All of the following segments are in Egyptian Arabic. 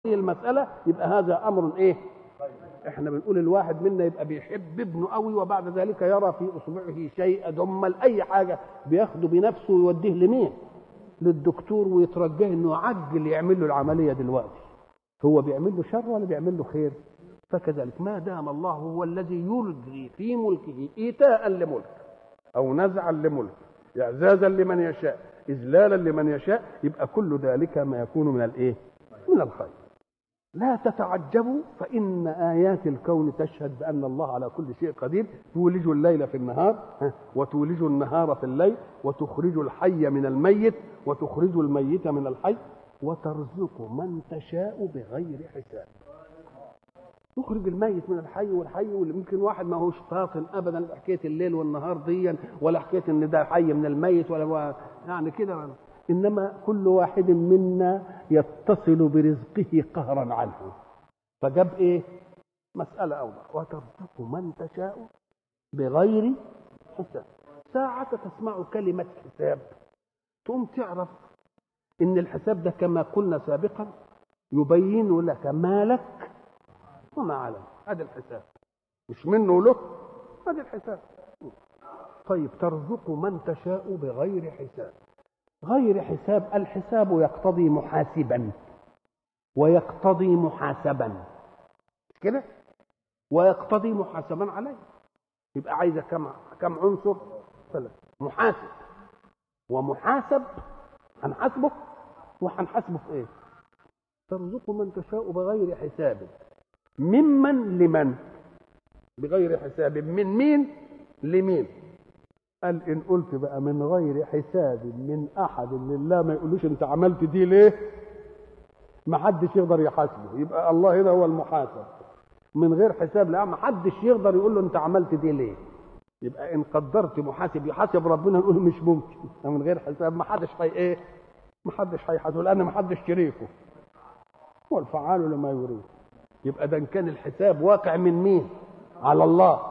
المساله يبقى هذا امر ايه احنا بنقول الواحد منا يبقى بيحب ابنه قوي وبعد ذلك يرى في اصبعه شيء دمل اي حاجه بياخده بنفسه ويوديه لمين للدكتور ويترجاه انه عجل يعمل له العمليه دلوقتي هو بيعمل له شر ولا بيعمل له خير فكذلك ما دام الله هو الذي يلقي في ملكه ايتاء لملك او نزعا لملك اعزازا لمن يشاء اذلالا لمن يشاء يبقى كل ذلك ما يكون من الايه من الخير لا تتعجبوا فإن آيات الكون تشهد بأن الله على كل شيء قدير تولج الليل في النهار وتولج النهار في الليل وتخرج الحي من الميت وتخرج الميت من الحي وترزق من تشاء بغير حساب تخرج الميت من الحي والحي واللي ممكن واحد ما هوش فاطن ابدا بحكايه الليل والنهار ديا ولا حكايه ان ده حي من الميت ولا يعني كده انما كل واحد منا يتصل برزقه قهرا عنه فجاب ايه مساله اوضح وترزق من تشاء بغير حساب ساعة تسمع كلمة حساب تقوم تعرف ان الحساب ده كما قلنا سابقا يبين لك ما لك وما عليك هذا الحساب مش منه له هذا الحساب طيب ترزق من تشاء بغير حساب غير حساب الحساب يقتضي محاسبا ويقتضي محاسبا مش كده ويقتضي محاسبا عليه يبقى عايزه كم كم عنصر ثلاث محاسب ومحاسب هنحاسبه وهنحاسبه في ايه ترزق من تشاء بغير حساب ممن لمن بغير حساب من مين لمين قال ان قلت بقى من غير حساب من احد لله ما يقولوش انت عملت دي ليه ما حدش يقدر يحاسبه يبقى الله هنا هو المحاسب من غير حساب لا ما حدش يقدر يقول له انت عملت دي ليه يبقى ان قدرت محاسب يحاسب ربنا نقول مش ممكن من غير حساب ما حدش هي ايه ما حدش هيحاسبه لان ما حدش شريكه هو الفعال لما يريد يبقى ده كان الحساب واقع من مين على الله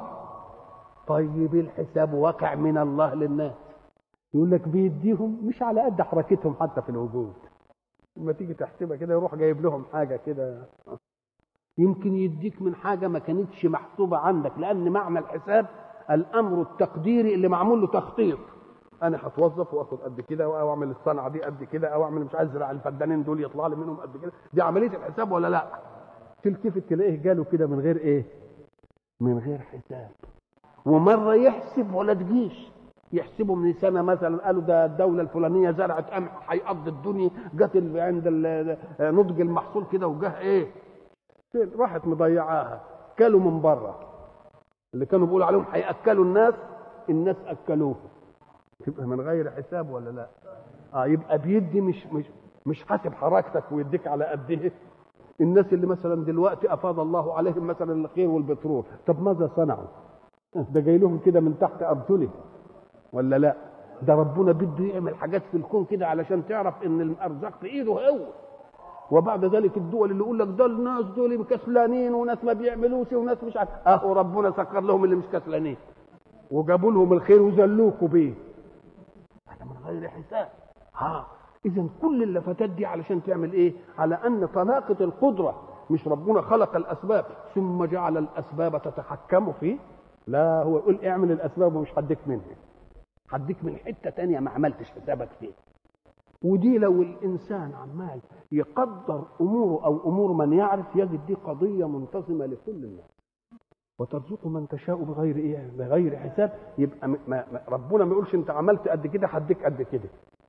طيب الحساب واقع من الله للناس يقول لك بيديهم مش على قد حركتهم حتى في الوجود لما تيجي تحسبها كده يروح جايب لهم حاجه كده يمكن يديك من حاجه ما كانتش محسوبه عندك لان معنى الحساب الامر التقديري اللي معمول له تخطيط انا هتوظف واخد قد كده او اعمل الصنعه دي قد كده او اعمل مش عايز ازرع الفدانين دول يطلع لي منهم قد كده دي عمليه الحساب ولا لا تلتفت تلاقيه جاله كده من غير ايه من غير حساب ومره يحسب ولا تجيش يحسبوا من سنه مثلا قالوا ده الدوله الفلانيه زرعت قمح هيقضي الدنيا جت عند نضج المحصول كده وجه ايه راحت مضيعاها كلوا من بره اللي كانوا بيقولوا عليهم هياكلوا الناس الناس اكلوه تبقى من غير حساب ولا لا اه يبقى بيدي مش مش مش حاسب حركتك ويديك على قد ايه الناس اللي مثلا دلوقتي افاض الله عليهم مثلا الخير والبترول طب ماذا صنعوا ده جاي لهم كده من تحت ارجلهم ولا لا ده ربنا بده يعمل حاجات في الكون كده علشان تعرف ان الارزاق في ايده هو وبعد ذلك الدول اللي يقول لك ده الناس دول كسلانين وناس ما بيعملوش وناس مش عارف اهو ربنا سكر لهم اللي مش كسلانين وجابوا لهم الخير وذلوكوا بيه هذا من غير حساب ها اذا كل اللفتات دي علشان تعمل ايه على ان طلاقه القدره مش ربنا خلق الاسباب ثم جعل الاسباب تتحكم فيه لا هو يقول اعمل الاسباب ومش هديك منها هديك من حته تانية ما عملتش حسابك فيه ودي لو الانسان عمال يقدر اموره او امور من يعرف يجد دي قضيه منتظمه لكل الناس وترزق من تشاء بغير ايه بغير حساب يبقى ما ما ربنا ما يقولش انت عملت قد كده هديك قد كده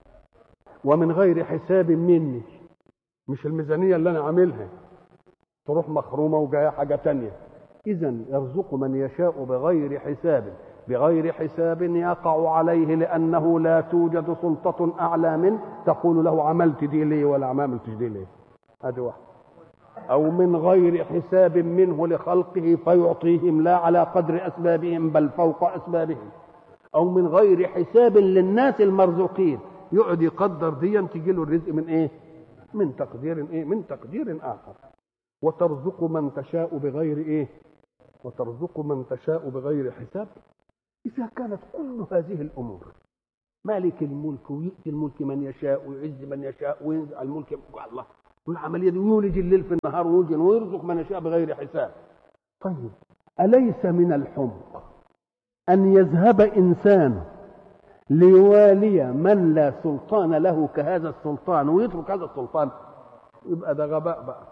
ومن غير حساب مني مش الميزانيه اللي انا عاملها تروح مخرومه وجايه حاجه تانية اذا يرزق من يشاء بغير حساب بغير حساب يقع عليه لانه لا توجد سلطه اعلى منه تقول له عملت دي ليه ولا ما عملتش دي ليه ادي واحد او من غير حساب منه لخلقه فيعطيهم لا على قدر اسبابهم بل فوق اسبابهم او من غير حساب للناس المرزوقين يقعد يقدر ديا تجي له الرزق من ايه من تقدير ايه من تقدير اخر وترزق من تشاء بغير ايه وترزق من تشاء بغير حساب إذا كانت كل هذه الأمور مالك الملك ويؤتي الملك من يشاء ويعز من يشاء وينزع الملك الله والعمليه دي يولج الليل في النهار ويوجن ويرزق من يشاء بغير حساب طيب اليس من الحمق ان يذهب انسان ليوالي من لا سلطان له كهذا السلطان ويترك هذا السلطان يبقى ده غباء بقى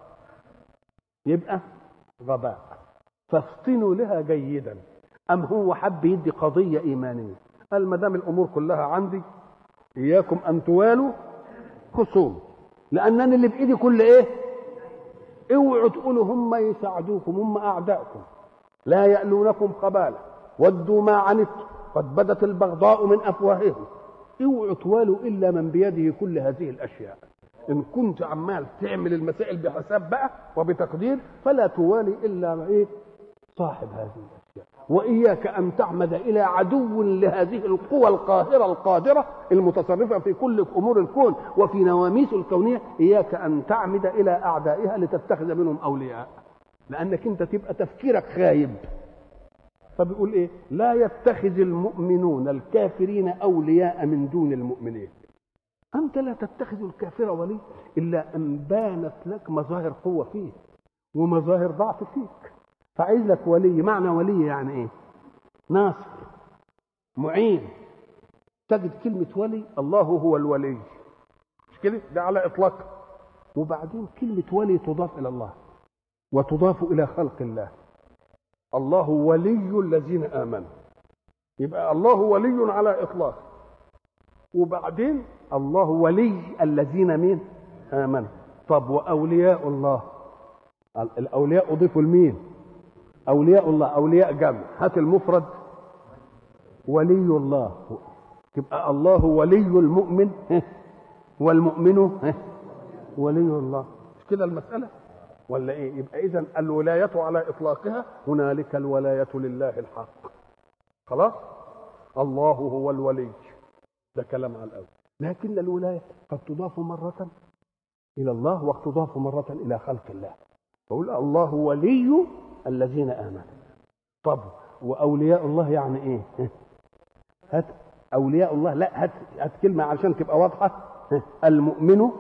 يبقى غباء فافطنوا لها جيدا ام هو حب يدي قضيه ايمانيه قال ما دام الامور كلها عندي اياكم ان توالوا خصوم لانني اللي بايدي كل ايه اوعوا تقولوا هم يساعدوكم هم اعدائكم لا يألونكم خبالا ودوا ما عنتم قد بدت البغضاء من افواههم اوعوا توالوا الا من بيده كل هذه الاشياء ان كنت عمال تعمل المسائل بحساب بقى وبتقدير فلا توالي الا ايه صاحب هذه الاشياء واياك ان تعمد الى عدو لهذه القوى القاهره القادره المتصرفه في كل امور الكون وفي نواميس الكونيه اياك ان تعمد الى اعدائها لتتخذ منهم اولياء لانك انت تبقى تفكيرك خايب فبيقول ايه لا يتخذ المؤمنون الكافرين اولياء من دون المؤمنين انت لا تتخذ الكافر ولي الا ان بانت لك مظاهر قوه فيه ومظاهر ضعف فيك فعايز لك ولي معنى ولي يعني ايه ناصر معين تجد كلمة ولي الله هو الولي مش كده ده على إطلاق وبعدين كلمة ولي تضاف إلى الله وتضاف إلى خلق الله الله ولي الذين آمنوا يبقى الله ولي على إطلاق وبعدين الله ولي الذين مين آمنوا طب وأولياء الله الأولياء أضيفوا لمين أولياء الله أولياء جمع هات المفرد ولي الله تبقى الله ولي المؤمن والمؤمن ولي الله مش كده المسألة ولا ايه يبقى اذا الولاية على اطلاقها هنالك الولاية لله الحق خلاص الله هو الولي ده كلام على الاول لكن الولاية قد تضاف مرة إلى الله وتضاف مرة إلى خلق الله بقول الله ولي الذين آمنوا طب وأولياء الله يعني إيه هات أولياء الله لا هات هات كلمة عشان تبقى واضحة المؤمن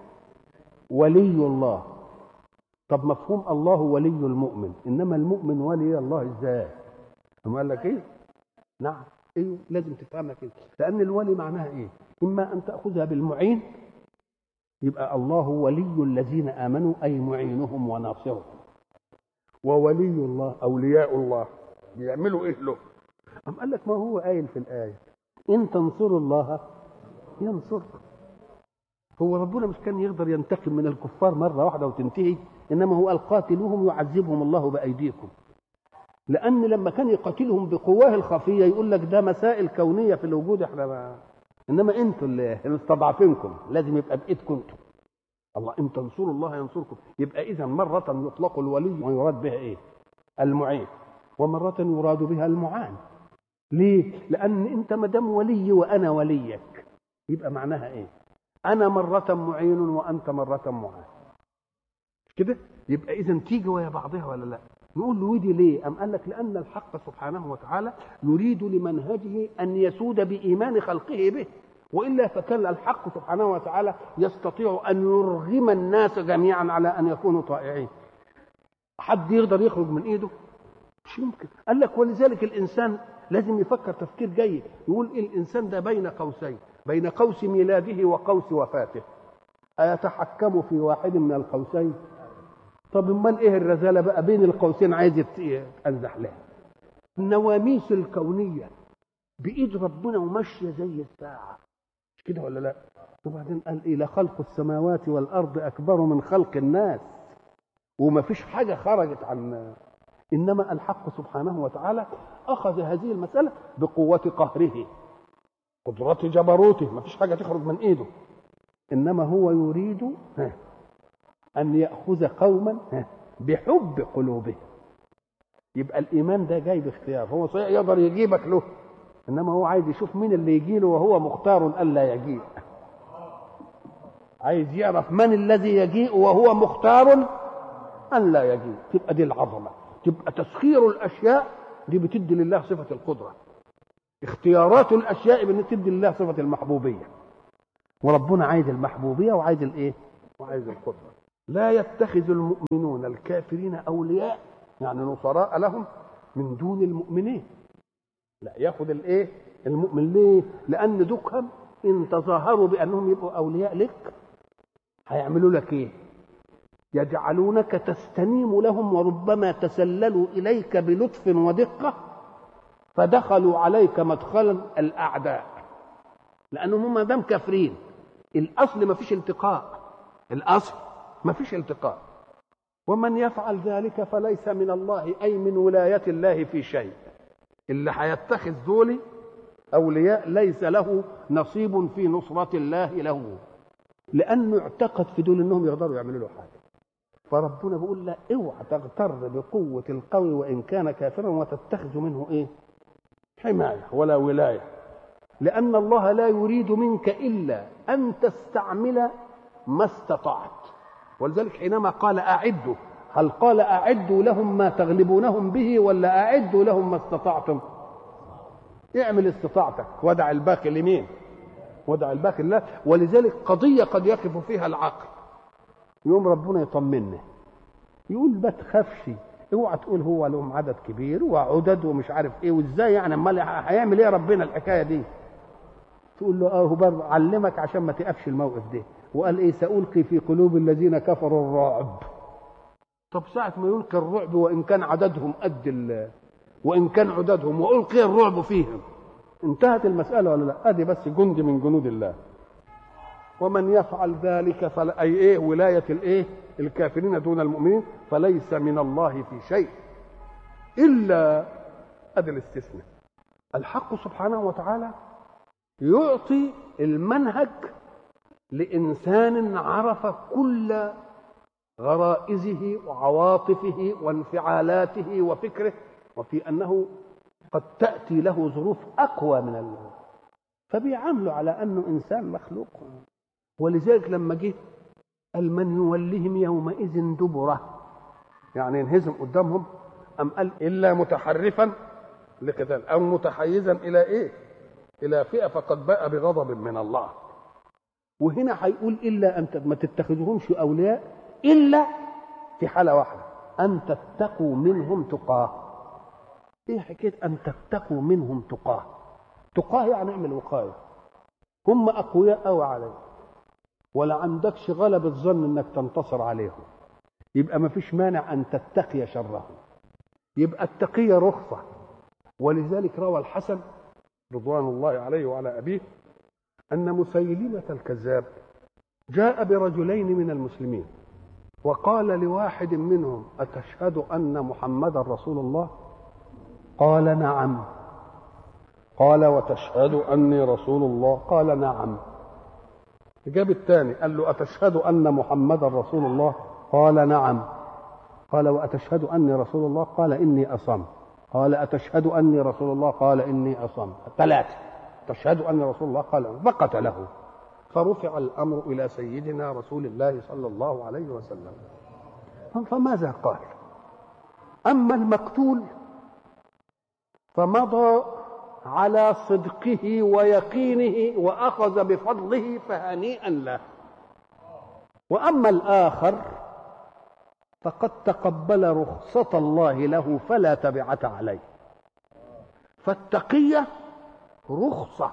ولي الله طب مفهوم الله ولي المؤمن إنما المؤمن ولي الله إزاي أما قال لك إيه نعم ايوه لازم تفهمها كده لان الولي معناها ايه اما ان تاخذها بالمعين يبقى الله ولي الذين امنوا اي معينهم وناصرهم وولي الله اولياء الله بيعملوا ايه له أم قال لك ما هو قايل في الايه ان تنصروا الله ينصركم هو ربنا مش كان يقدر ينتقم من الكفار مره واحده وتنتهي انما هو قال قاتلوهم يعذبهم الله بايديكم لان لما كان يقاتلهم بقواه الخفيه يقول لك ده مسائل كونيه في الوجود احنا ما انما انتوا اللي مستضعفينكم لازم يبقى بايدكم انتوا الله ان تنصروا الله ينصركم يبقى اذا مره يطلق الولي ويراد بها ايه المعين ومره يراد بها المعان ليه لان انت ما دام ولي وانا وليك يبقى معناها ايه انا مره معين وانت مره معان كده يبقى اذا تيجي ويا بعضها ولا لا نقول له ودي ليه؟ أم قال لك لأن الحق سبحانه وتعالى يريد لمنهجه أن يسود بإيمان خلقه به وإلا فكان الحق سبحانه وتعالى يستطيع أن يرغم الناس جميعا على أن يكونوا طائعين حد يقدر يخرج من إيده مش يمكن قال لك ولذلك الإنسان لازم يفكر تفكير جيد يقول إيه الإنسان ده بين قوسين بين قوس ميلاده وقوس وفاته أيتحكم في واحد من القوسين طب امال ايه الرزاله بقى بين القوسين عايز يتنزح لها النواميس الكونيه بايد ربنا وماشيه زي الساعه مش كده ولا لا وبعدين قال ايه لخلق السماوات والارض اكبر من خلق الناس وما فيش حاجه خرجت عن انما الحق سبحانه وتعالى اخذ هذه المساله بقوه قهره قدرة جبروته ما فيش حاجه تخرج من ايده انما هو يريد أن يأخذ قوما بحب قلوبهم يبقى الإيمان ده جاي باختيار هو صحيح يقدر يجيبك له إنما هو عايز يشوف مين اللي يجي له وهو مختار ألا يجيء عايز يعرف من الذي يجيء وهو مختار أن لا يجيء تبقى دي العظمة تبقى تسخير الأشياء دي بتدي لله صفة القدرة اختيارات الأشياء بتدي لله صفة المحبوبية وربنا عايز المحبوبية وعايز الإيه؟ وعايز القدرة لا يتخذ المؤمنون الكافرين اولياء يعني نصراء لهم من دون المؤمنين لا ياخذ الايه المؤمن ليه لان دكهم ان تظاهروا بانهم يبقوا اولياء لك هيعملوا لك ايه يجعلونك تستنيم لهم وربما تسللوا اليك بلطف ودقه فدخلوا عليك مدخلا الاعداء لانهم هم دام كافرين الاصل ما فيش التقاء الاصل ما فيش التقاء ومن يفعل ذلك فليس من الله اي من ولايه الله في شيء اللي هيتخذ ذولي اولياء ليس له نصيب في نصره الله له لانه اعتقد في دول انهم يقدروا يعملوا له حاجه فربنا بيقول لا اوعى تغتر بقوه القوي وان كان كافرا وتتخذ منه ايه حمايه ولا ولايه لان الله لا يريد منك الا ان تستعمل ما استطعت ولذلك حينما قال اعدوا هل قال اعدوا لهم ما تغلبونهم به ولا اعدوا لهم ما استطعتم اعمل استطاعتك ودع الباقي لمين ودع الباقي لله ولذلك قضيه قد يقف فيها العقل يوم ربنا يطمنا يقول ما تخافش اوعى تقول هو لهم عدد كبير وعدد ومش عارف ايه وازاي يعني امال هيعمل ايه ربنا الحكايه دي تقول له اه هو علمك عشان ما تقفش الموقف ده وقال ايه سألقي في قلوب الذين كفروا الرعب طب ساعة ما يلقي الرعب وإن كان عددهم قد ال وإن كان عددهم وألقي الرعب فيهم انتهت المسألة ولا لا؟ أدي بس جند من جنود الله ومن يفعل ذلك فلا أي إيه ولاية الإيه؟ الكافرين دون المؤمنين فليس من الله في شيء إلا أدي الاستثناء الحق سبحانه وتعالى يعطي المنهج لإنسان عرف كل غرائزه وعواطفه وانفعالاته وفكره وفي أنه قد تأتي له ظروف أقوى من الله فبيعامله على أنه إنسان مخلوق ولذلك لما جه قال من يولهم يومئذ دبره يعني ينهزم قدامهم أم قال إلا متحرفا لقتال أو متحيزا إلى إيه؟ إلى فئة فقد باء بغضب من الله وهنا هيقول الا ان ما تتخذوهمش اولياء الا في حاله واحده ان تتقوا منهم تقاه ايه حكايه ان تتقوا منهم تقاه تقاه يعني اعمل وقايه هم اقوياء قوي عليك ولا عندكش غلبة ظن انك تنتصر عليهم يبقى ما فيش مانع ان تتقي شرهم يبقى التقية رخصة ولذلك روى الحسن رضوان الله عليه وعلى أبيه أن مسيلمة الكذاب جاء برجلين من المسلمين وقال لواحد منهم أتشهد أن محمدا رسول الله قال نعم قال وتشهد أني رسول الله قال نعم جاب الثاني قال له أتشهد أن محمدا رسول الله قال نعم قال وأتشهد أني رسول الله قال إني أصم قال أتشهد أني رسول الله قال إني أصم ثلاثة تشهد أن رسول الله قال فقتله فرفع الأمر إلى سيدنا رسول الله صلى الله عليه وسلم فماذا قال أما المقتول فمضى على صدقه ويقينه وأخذ بفضله فهنيئا له وأما الآخر فقد تقبل رخصة الله له فلا تبعة عليه فالتقية رخصة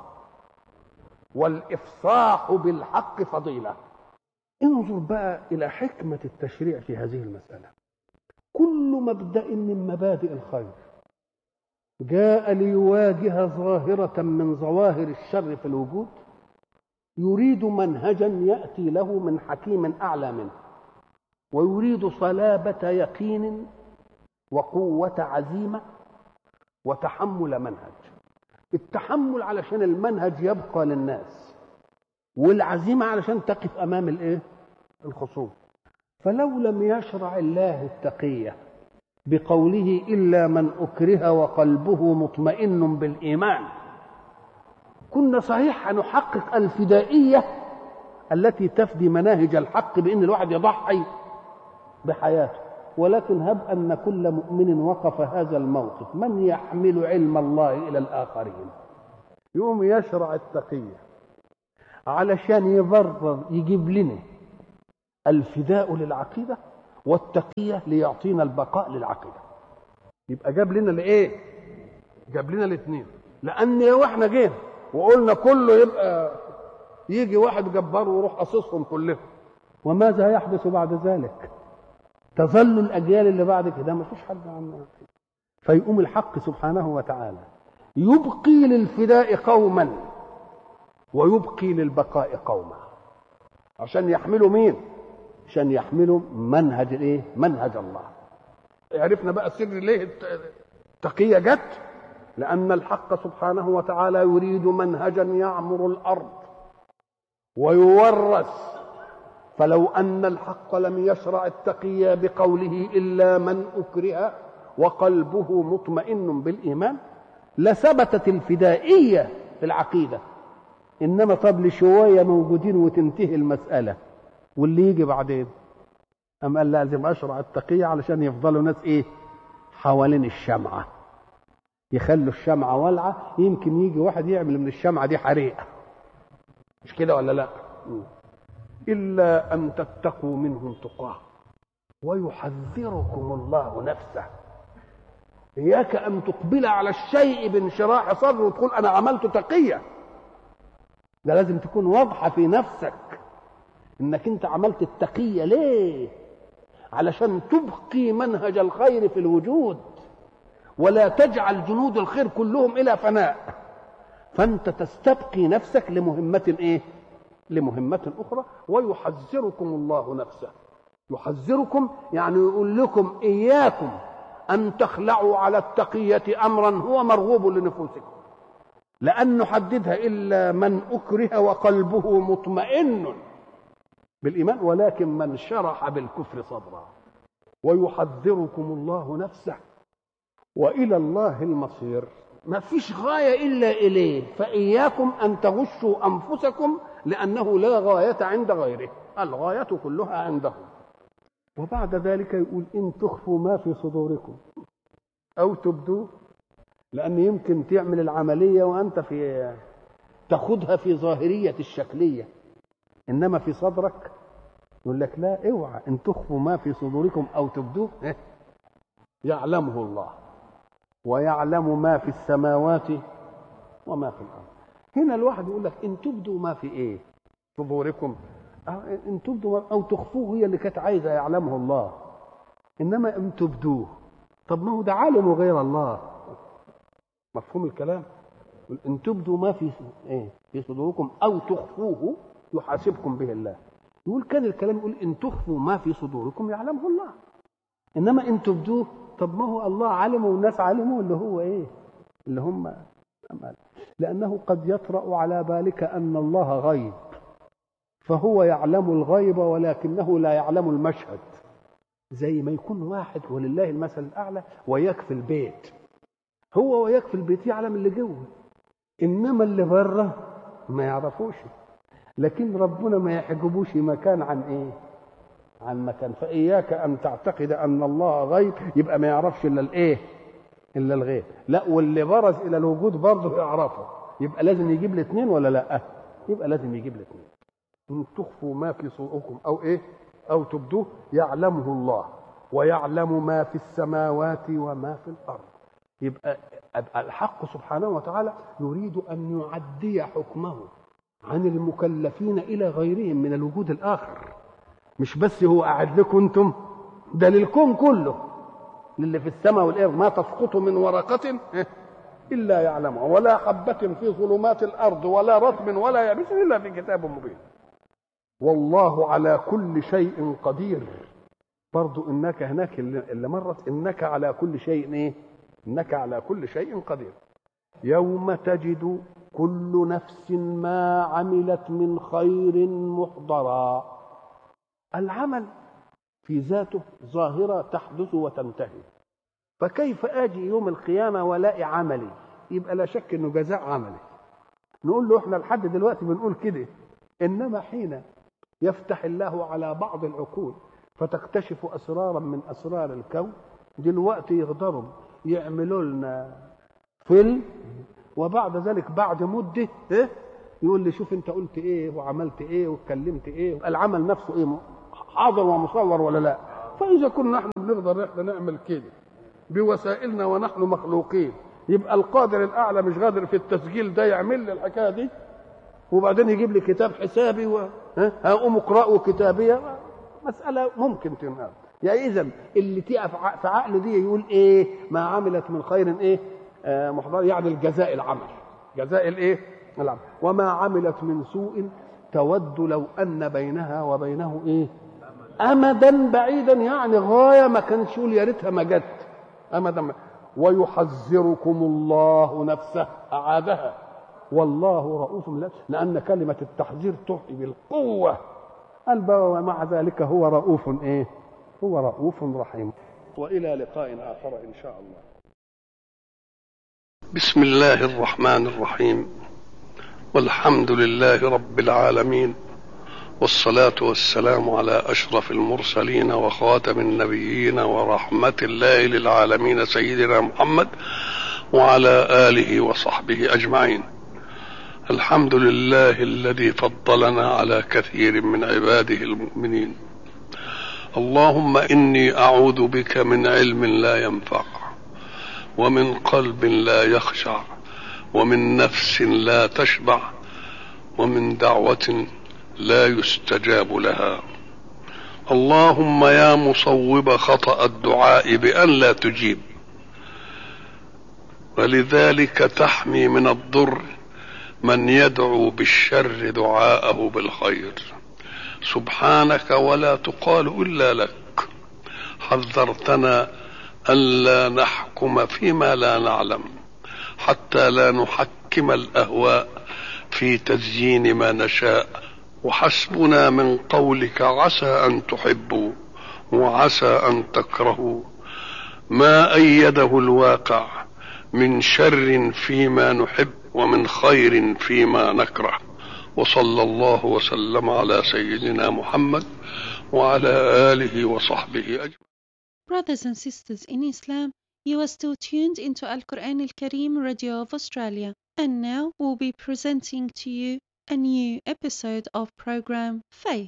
والإفصاح بالحق فضيلة انظر بقى إلى حكمة التشريع في هذه المسألة كل مبدأ من مبادئ الخير جاء ليواجه ظاهرة من ظواهر الشر في الوجود يريد منهجا يأتي له من حكيم أعلى منه ويريد صلابة يقين وقوة عزيمة وتحمل منهج التحمل علشان المنهج يبقى للناس والعزيمة علشان تقف أمام الإيه؟ الخصوم فلو لم يشرع الله التقية بقوله إلا من أكره وقلبه مطمئن بالإيمان كنا صحيح نحقق الفدائية التي تفدي مناهج الحق بأن الواحد يضحي بحياته ولكن هب أن كل مؤمن وقف هذا الموقف من يحمل علم الله إلى الآخرين يقوم يشرع التقية علشان يبرر يجيب لنا الفداء للعقيدة والتقية ليعطينا البقاء للعقيدة يبقى جاب لنا الايه جاب لنا الاثنين لان لو احنا جينا وقلنا كله يبقى يجي واحد جبار ويروح قصصهم كلهم وماذا يحدث بعد ذلك تظل الاجيال اللي بعد كده ما فيش حد عنه فيقوم الحق سبحانه وتعالى يبقي للفداء قوما ويبقي للبقاء قوما عشان يحملوا مين عشان يحملوا منهج الايه منهج الله عرفنا بقى سر ليه التقية جت لأن الحق سبحانه وتعالى يريد منهجا يعمر الأرض ويورث فلو أن الحق لم يشرع التقية بقوله إلا من أكره وقلبه مطمئن بالإيمان لثبتت الفدائية في العقيدة إنما طب لشوية موجودين وتنتهي المسألة واللي يجي بعدين أم قال لازم أشرع التقية علشان يفضلوا ناس إيه حوالين الشمعة يخلوا الشمعة والعة يمكن يجي واحد يعمل من الشمعة دي حريقة مش كده ولا لا إلا أن تتقوا منهم تقاه ويحذركم الله نفسه إياك أن تقبل على الشيء بانشراح صدر وتقول أنا عملت تقية ده لازم تكون واضحة في نفسك إنك أنت عملت التقية ليه علشان تبقي منهج الخير في الوجود ولا تجعل جنود الخير كلهم الى فناء فانت تستبقي نفسك لمهمه ايه لمهمه اخرى ويحذركم الله نفسه يحذركم يعني يقول لكم اياكم ان تخلعوا على التقيه امرا هو مرغوب لنفوسكم لأن حددها إلا من أكره وقلبه مطمئن بالإيمان ولكن من شرح بالكفر صدرا ويحذركم الله نفسه وإلى الله المصير ما فيش غاية إلا إليه فإياكم أن تغشوا أنفسكم لأنه لا غاية عند غيره الغاية كلها عنده وبعد ذلك يقول إن تخفوا ما في صدوركم أو تبدوه لأن يمكن تعمل العملية وأنت في تاخدها في ظاهرية الشكلية إنما في صدرك يقول لك لا اوعى إن تخفوا ما في صدوركم أو تبدوه يعلمه الله ويعلم ما في السماوات وما في الأرض هنا الواحد يقول لك إن تبدوا ما في إيه صدوركم إن تبدوا أو تخفوه هي اللي كانت عايزة يعلمه الله إنما إن تبدوه طب ما هو ده عالم غير الله مفهوم الكلام ان تبدوا ما في ايه في صدوركم او تخفوه يحاسبكم به الله يقول كان الكلام يقول ان تخفوا ما في صدوركم يعلمه الله انما ان تبدوه طب ما هو الله علمه والناس علموا اللي هو ايه اللي هم أمال. لانه قد يطرا على بالك ان الله غيب فهو يعلم الغيب ولكنه لا يعلم المشهد زي ما يكون واحد ولله المثل الاعلى وياك في البيت هو وياك في البيت يعلم اللي جوه انما اللي بره ما يعرفوش لكن ربنا ما يحجبوش مكان عن ايه عن مكان فاياك ان تعتقد ان الله غيب يبقى ما يعرفش الا الايه الا الغيب لا واللي برز الى الوجود برضه يعرفه يبقى لازم يجيب الاثنين ولا لا يبقى لازم يجيب الاثنين ان تخفوا ما في صدوركم او ايه او تبدوه يعلمه الله ويعلم ما في السماوات وما في الارض يبقى الحق سبحانه وتعالى يريد ان يعدي حكمه عن المكلفين الى غيرهم من الوجود الاخر مش بس هو قاعد لكم انتم ده للكون كله للي في السماء والارض ما تسقط من ورقه الا يعلمها ولا حبه في ظلمات الارض ولا رطب ولا يابس الا في كتاب مبين والله على كل شيء قدير برضو انك هناك اللي مرت انك على كل شيء ايه انك على كل شيء قدير يوم تجد كل نفس ما عملت من خير محضرا العمل في ذاته ظاهرة تحدث وتنتهي فكيف آجي يوم القيامة ولاقي عملي يبقى لا شك أنه جزاء عملي نقول له احنا لحد دلوقتي بنقول كده إنما حين يفتح الله على بعض العقول فتكتشف أسرارا من أسرار الكون دلوقتي يقدروا يعملوا لنا فيلم وبعد ذلك بعد مده إيه؟ يقول لي شوف انت قلت ايه وعملت ايه واتكلمت ايه العمل نفسه ايه حاضر ومصور ولا لا فاذا كنا نحن بنقدر احنا نعمل كده بوسائلنا ونحن مخلوقين يبقى القادر الاعلى مش قادر في التسجيل ده يعمل لي الحكايه دي وبعدين يجيب لي كتاب حسابي و... ها اقوم اقراه كتابيه مساله ممكن تنقل يعني اذا اللي تقف في عقله دي يقول ايه ما عملت من خير ايه آه محضر يعني الجزاء العمل جزاء الايه العمل وما عملت من سوء تود لو ان بينها وبينه ايه امدا بعيدا يعني غايه ما كانش يقول يا ريتها ما جت امدا ويحذركم الله نفسه اعادها والله رؤوف لان كلمه التحذير تحيي بالقوه قال ومع ذلك هو رؤوف ايه هو رؤوف رحيم والى لقاء اخر ان شاء الله بسم الله الرحمن الرحيم والحمد لله رب العالمين والصلاة والسلام على أشرف المرسلين وخاتم النبيين ورحمة الله للعالمين سيدنا محمد وعلى آله وصحبه أجمعين الحمد لله الذي فضلنا على كثير من عباده المؤمنين اللهم إني أعوذ بك من علم لا ينفع ومن قلب لا يخشع ومن نفس لا تشبع ومن دعوة لا يستجاب لها اللهم يا مصوب خطأ الدعاء بأن لا تجيب ولذلك تحمي من الضر من يدعو بالشر دعاءه بالخير سبحانك ولا تقال إلا لك حذرتنا ألا نحكم فيما لا نعلم حتى لا نحكم الأهواء في تزيين ما نشاء وحسبنا من قولك عسى ان تحبوا وعسى ان تكرهوا ما ايده الواقع من شر فيما نحب ومن خير فيما نكره وصلى الله وسلم على سيدنا محمد وعلى اله وصحبه اجمعين Brothers and sisters in Islam, you are still tuned into Al Quran Al Kareem Radio of Australia, and now we'll be presenting to you a new episode of program Faith.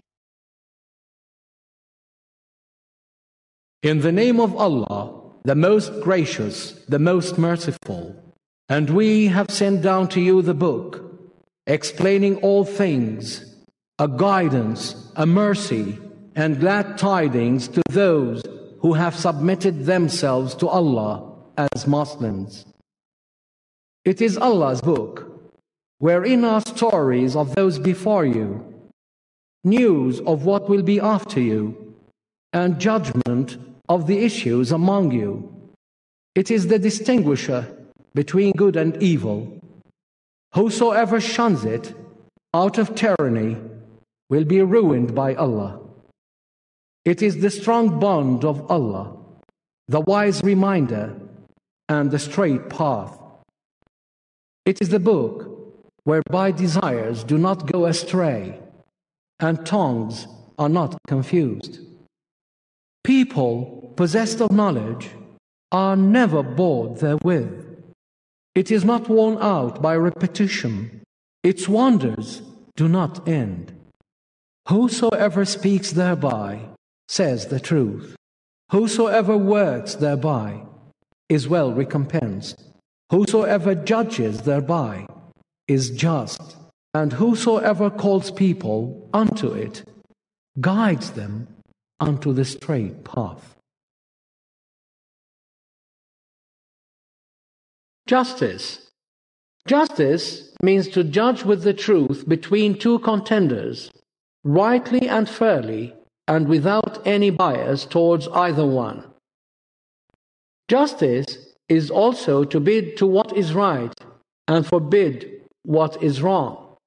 In the name of Allah, the most gracious, the most merciful, and we have sent down to you the book, explaining all things, a guidance, a mercy, and glad tidings to those who have submitted themselves to Allah as Muslims. It is Allah's book wherein are stories of those before you, news of what will be after you, and judgment of the issues among you. It is the distinguisher between good and evil. Whosoever shuns it out of tyranny will be ruined by Allah. It is the strong bond of Allah, the wise reminder, and the straight path. It is the book whereby desires do not go astray and tongues are not confused. People possessed of knowledge are never bored therewith. It is not worn out by repetition. Its wonders do not end. Whosoever speaks thereby says the truth. Whosoever works thereby is well recompensed. Whosoever judges thereby is just, and whosoever calls people unto it guides them unto the straight path. Justice. Justice means to judge with the truth between two contenders, rightly and fairly, and without any bias towards either one. Justice is also to bid to what is right and forbid what is wrong.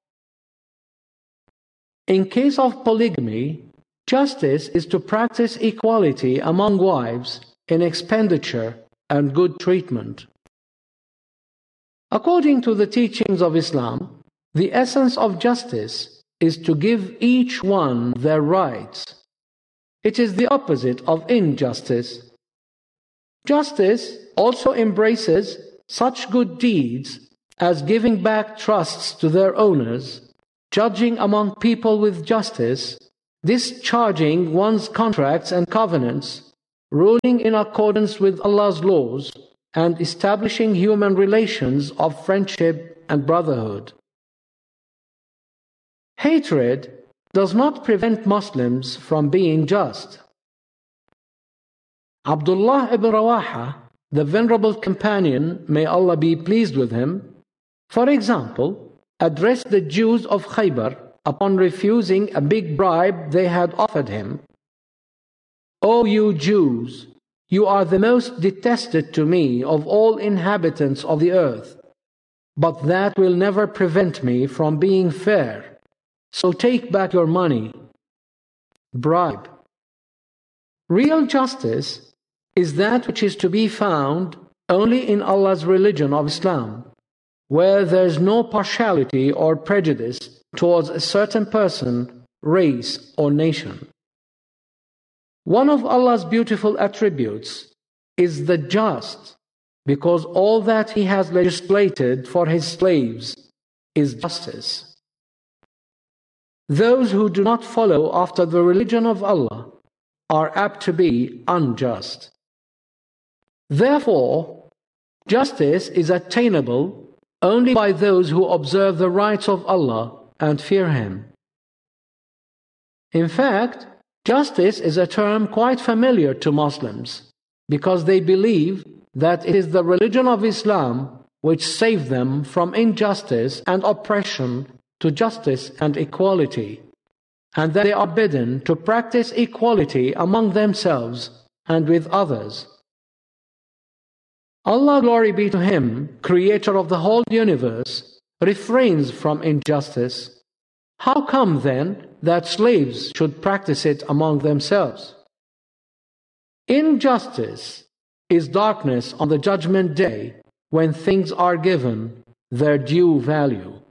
In case of polygamy, justice is to practice equality among wives in expenditure and good treatment. According to the teachings of Islam, the essence of justice is to give each one their rights. It is the opposite of injustice. Justice also embraces such good deeds as giving back trusts to their owners, judging among people with justice, discharging one's contracts and covenants, ruling in accordance with Allah's laws, and establishing human relations of friendship and brotherhood. Hatred does not prevent Muslims from being just. Abdullah ibn Rawaha, the venerable companion, may Allah be pleased with him, for example, addressed the Jews of Khaybar upon refusing a big bribe they had offered him. O you Jews, you are the most detested to me of all inhabitants of the earth, but that will never prevent me from being fair. So take back your money. Bribe. Real justice is that which is to be found only in Allah's religion of Islam, where there is no partiality or prejudice towards a certain person, race, or nation. One of Allah's beautiful attributes is the just, because all that He has legislated for His slaves is justice. Those who do not follow after the religion of Allah are apt to be unjust. Therefore, justice is attainable only by those who observe the rights of Allah and fear Him. In fact, justice is a term quite familiar to Muslims because they believe that it is the religion of Islam which saved them from injustice and oppression to justice and equality, and that they are bidden to practice equality among themselves and with others. Allah, glory be to Him, creator of the whole universe, refrains from injustice. How come then that slaves should practice it among themselves? Injustice is darkness on the judgment day when things are given their due value.